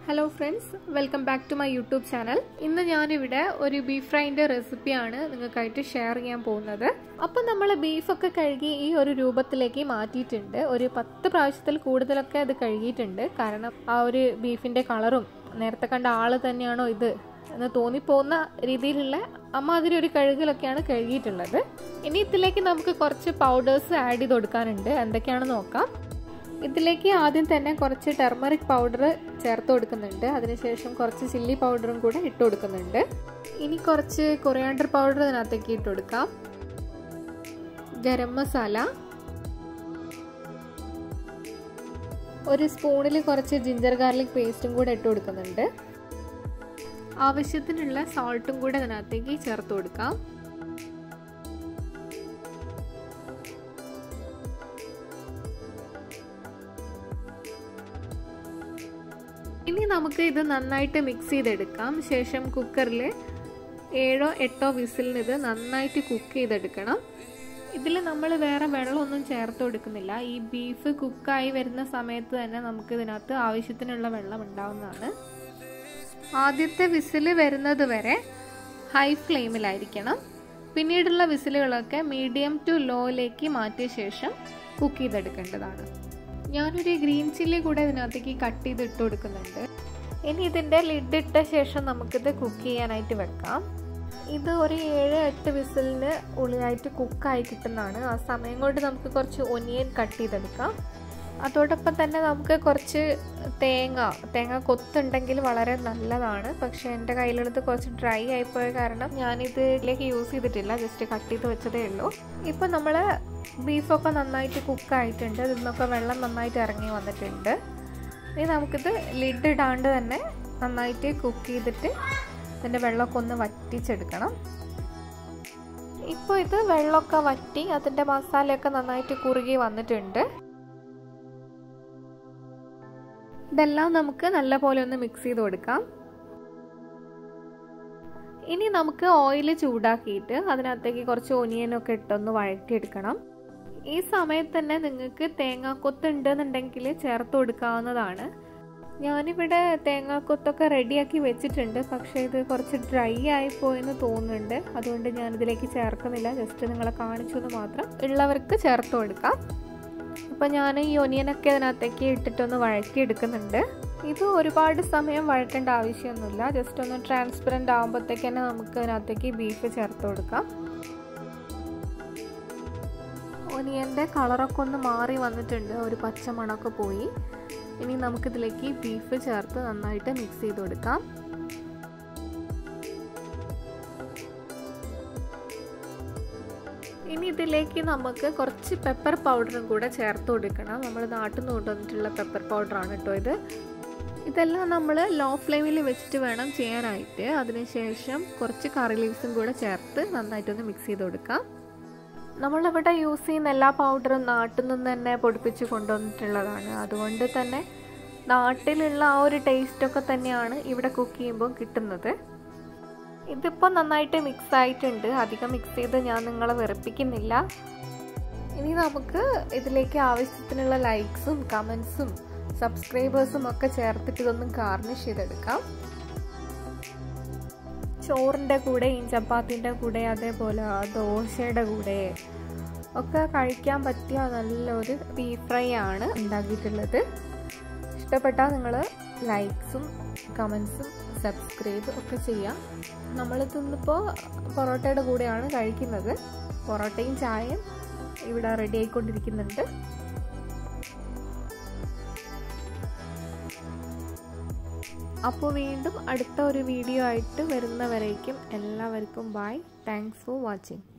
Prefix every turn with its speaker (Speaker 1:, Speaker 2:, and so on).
Speaker 1: hello friends welcome back to my YouTube channel ഇന്ന് ഞാനിവിടെ ഒരു ബീഫ് ഫ്രൈൻ്റെ റെസിപ്പിയാണ് നിങ്ങൾക്കായിട്ട് ഷെയർ ചെയ്യാൻ പോകുന്നത് അപ്പം നമ്മൾ ബീഫൊക്കെ കഴുകി ഈ ഒരു രൂപത്തിലേക്ക് മാറ്റിയിട്ടുണ്ട് ഒരു പത്ത് പ്രാവശ്യത്തിൽ കൂടുതലൊക്കെ അത് കഴുകിയിട്ടുണ്ട് കാരണം ആ ഒരു ബീഫിൻ്റെ കളറും നേരത്തെ കണ്ട ആൾ തന്നെയാണോ ഇത് എന്ന് തോന്നിപ്പോകുന്ന രീതിയിലുള്ള അമ്മാതിരി ഒരു കഴുകലൊക്കെയാണ് കഴുകിയിട്ടുള്ളത് ഇനി ഇതിലേക്ക് നമുക്ക് കുറച്ച് പൗഡേഴ്സ് ആഡ് ചെയ്ത് കൊടുക്കാനുണ്ട് എന്തൊക്കെയാണെന്ന് നോക്കാം ഇതിലേക്ക് ആദ്യം തന്നെ കുറച്ച് ടെർമറിക് പൗഡർ ചേർത്ത് കൊടുക്കുന്നുണ്ട് അതിനുശേഷം കുറച്ച് ചില്ലി പൗഡറും കൂടെ ഇട്ട് കൊടുക്കുന്നുണ്ട് ഇനി കുറച്ച് കൊറിയാണ്ടർ പൗഡർ ഇതിനകത്തേക്ക് ഇട്ട് കൊടുക്കാം ഗരം മസാല ഒരു സ്പൂണിൽ കുറച്ച് ജിഞ്ചർ ഗാർലിക് പേസ്റ്റും കൂടെ ഇട്ട് കൊടുക്കുന്നുണ്ട് ആവശ്യത്തിനുള്ള സോൾട്ടും കൂടെ അതിനകത്തേക്ക് ചേർത്ത് കൊടുക്കാം ഇനി നമുക്ക് ഇത് നന്നായിട്ട് മിക്സ് ചെയ്തെടുക്കാം ശേഷം കുക്കറിൽ ഏഴോ എട്ടോ വിസിലിന് ഇത് നന്നായിട്ട് കുക്ക് ചെയ്തെടുക്കണം ഇതിൽ നമ്മൾ വേറെ വെള്ളമൊന്നും ചേർത്ത് കൊടുക്കുന്നില്ല ഈ ബീഫ് കുക്കായി വരുന്ന സമയത്ത് തന്നെ നമുക്ക് ഇതിനകത്ത് ആവശ്യത്തിനുള്ള വെള്ളം ഉണ്ടാവുന്നതാണ് ആദ്യത്തെ വിസിൽ വരുന്നത് വരെ ഹൈ ഫ്ലെയിമിലായിരിക്കണം പിന്നീടുള്ള വിസിലുകളൊക്കെ മീഡിയം ടു ലോയിലേക്ക് മാറ്റിയ ശേഷം കുക്ക് ചെയ്തെടുക്കേണ്ടതാണ് ഞാനൊരു ഗ്രീൻ ചില്ലി കൂടെ ഇതിനകത്തേക്ക് കട്ട് ചെയ്ത് ഇട്ട് കൊടുക്കുന്നുണ്ട് ഇനി ഇതിൻ്റെ ലിഡ് ഇട്ട ശേഷം നമുക്കിത് കുക്ക് ചെയ്യാനായിട്ട് വെക്കാം ഇത് ഒരു ഏഴ് എട്ട് വിസിലിന് ഉള്ളിലായിട്ട് കുക്കായി കിട്ടുന്നതാണ് ആ സമയം കൊണ്ട് നമുക്ക് കുറച്ച് ഒനിയൻ കട്ട് ചെയ്തെടുക്കാം അതോടൊപ്പം തന്നെ നമുക്ക് കുറച്ച് തേങ്ങ തേങ്ങ കൊത്തുണ്ടെങ്കിൽ വളരെ നല്ലതാണ് പക്ഷേ എൻ്റെ കയ്യിലുള്ളത് കുറച്ച് ഡ്രൈ ആയിപ്പോയ കാരണം ഞാനിത് ഇതിലേക്ക് യൂസ് ചെയ്തിട്ടില്ല ജസ്റ്റ് കട്ട് ചെയ്ത് വെച്ചതേ ഉള്ളൂ ഇപ്പം നമ്മൾ ബീഫൊക്കെ നന്നായിട്ട് കുക്കായിട്ടുണ്ട് ഇതിൽ നിന്നൊക്കെ വെള്ളം നന്നായിട്ട് ഇറങ്ങി വന്നിട്ടുണ്ട് ഇനി നമുക്കിത് ലിഡ് ഇടാണ്ട് തന്നെ നന്നായിട്ട് കുക്ക് ചെയ്തിട്ട് ഇതിൻ്റെ വെള്ളമൊക്കെ ഒന്ന് വറ്റിച്ചെടുക്കണം ഇപ്പോൾ ഇത് വെള്ളമൊക്കെ വറ്റി അതിൻ്റെ മസാലയൊക്കെ നന്നായിട്ട് കുറുകി വന്നിട്ടുണ്ട് ഇതെല്ലാം നമുക്ക് നല്ലപോലെ ഒന്ന് മിക്സ് ചെയ്ത് കൊടുക്കാം ഇനി നമുക്ക് ഓയിൽ ചൂടാക്കിയിട്ട് അതിനകത്തേക്ക് കുറച്ച് ഒനിയനൊക്കെ ഇട്ടൊന്ന് വഴറ്റിയെടുക്കണം ഈ സമയത്ത് തന്നെ നിങ്ങൾക്ക് തേങ്ങാക്കൊത്ത് ഉണ്ടെന്നുണ്ടെങ്കിൽ ചേർത്ത് കൊടുക്കാവുന്നതാണ് ഞാനിവിടെ തേങ്ങാക്കൊത്തൊക്കെ റെഡിയാക്കി വെച്ചിട്ടുണ്ട് പക്ഷേ ഇത് കുറച്ച് ഡ്രൈ ആയി പോയെന്ന് തോന്നുന്നുണ്ട് അതുകൊണ്ട് ഞാനിതിലേക്ക് ചേർക്കുന്നില്ല ജസ്റ്റ് നിങ്ങളെ കാണിച്ചു എന്ന് മാത്രം ഉള്ളവർക്ക് ചേർത്ത് കൊടുക്കാം അപ്പോൾ ഞാൻ ഈ ഒനിയനൊക്കെ അതിനകത്തേക്ക് ഇട്ടിട്ടൊന്ന് വഴറ്റി എടുക്കുന്നുണ്ട് ഇത് ഒരുപാട് സമയം വഴറ്റേണ്ട ആവശ്യമൊന്നുമില്ല ജസ്റ്റ് ഒന്ന് ട്രാൻസ്പെറൻ്റ് ആകുമ്പോഴത്തേക്ക് തന്നെ നമുക്ക് അതിനകത്തേക്ക് ബീഫ് ചേർത്ത് കൊടുക്കാം ഒനിയൻ്റെ കളറൊക്കെ ഒന്ന് മാറി വന്നിട്ടുണ്ട് ഒരു പച്ച മണമൊക്കെ പോയി ഇനി നമുക്കിതിലേക്ക് ബീഫ് ചേർത്ത് നന്നായിട്ട് മിക്സ് ചെയ്ത് കൊടുക്കാം ഇനി ഇതിലേക്ക് നമുക്ക് കുറച്ച് പെപ്പർ പൗഡറും കൂടെ ചേർത്ത് കൊടുക്കണം നമ്മൾ നാട്ടിൽ നിന്ന് കൊണ്ടുവന്നിട്ടുള്ള പെപ്പർ പൗഡറാണ് കേട്ടോ ഇത് ഇതെല്ലാം നമ്മൾ ലോ ഫ്ലെയിമിൽ വെച്ചിട്ട് വേണം ചെയ്യാനായിട്ട് അതിനുശേഷം കുറച്ച് കറി ലീവ്സും കൂടെ ചേർത്ത് നന്നായിട്ടൊന്ന് മിക്സ് ചെയ്ത് കൊടുക്കാം നമ്മളിവിടെ യൂസ് ചെയ്യുന്ന എല്ലാ പൗഡറും നാട്ടിൽ നിന്ന് തന്നെ പൊടിപ്പിച്ച് കൊണ്ടുവന്നിട്ടുള്ളതാണ് അതുകൊണ്ട് തന്നെ നാട്ടിലുള്ള ആ ഒരു ടേസ്റ്റൊക്കെ തന്നെയാണ് ഇവിടെ കുക്ക് ചെയ്യുമ്പോൾ കിട്ടുന്നത് ഇതിപ്പോൾ നന്നായിട്ട് മിക്സ് ആയിട്ടുണ്ട് അധികം മിക്സ് ചെയ്ത് ഞാൻ നിങ്ങളെ വെറുപ്പിക്കുന്നില്ല ഇനി നമുക്ക് ഇതിലേക്ക് ആവശ്യത്തിനുള്ള ലൈക്സും കമൻസും സബ്സ്ക്രൈബേഴ്സും ഒക്കെ ചേർത്തിട്ട് ഇതൊന്നും ഗാർണിഷ് ചെയ്തെടുക്കാം ചോറിൻ്റെ കൂടെയും ചപ്പാത്തിൻ്റെ കൂടെ അതേപോലെ ദോശയുടെ കൂടെ ഒക്കെ കഴിക്കാൻ പറ്റിയ നല്ലൊരു ബീഫ് ഫ്രൈ ആണ് ഉണ്ടാക്കിയിട്ടുള്ളത് ഇഷ്ടപ്പെട്ടാൽ നിങ്ങൾ ലൈക്സും കമൻസും സബ്സ്ക്രൈബ് ഒക്കെ ചെയ്യാം നമ്മളിതിന്നിപ്പോൾ പൊറോട്ടയുടെ കൂടെയാണ് കഴിക്കുന്നത് പൊറോട്ടയും ചായയും ഇവിടെ റെഡി ആയിക്കൊണ്ടിരിക്കുന്നുണ്ട് അപ്പോൾ വീണ്ടും അടുത്ത ഒരു വീഡിയോ ആയിട്ട് വരുന്നവരേക്കും എല്ലാവർക്കും ബൈ താങ്ക്സ് ഫോർ വാച്ചിങ്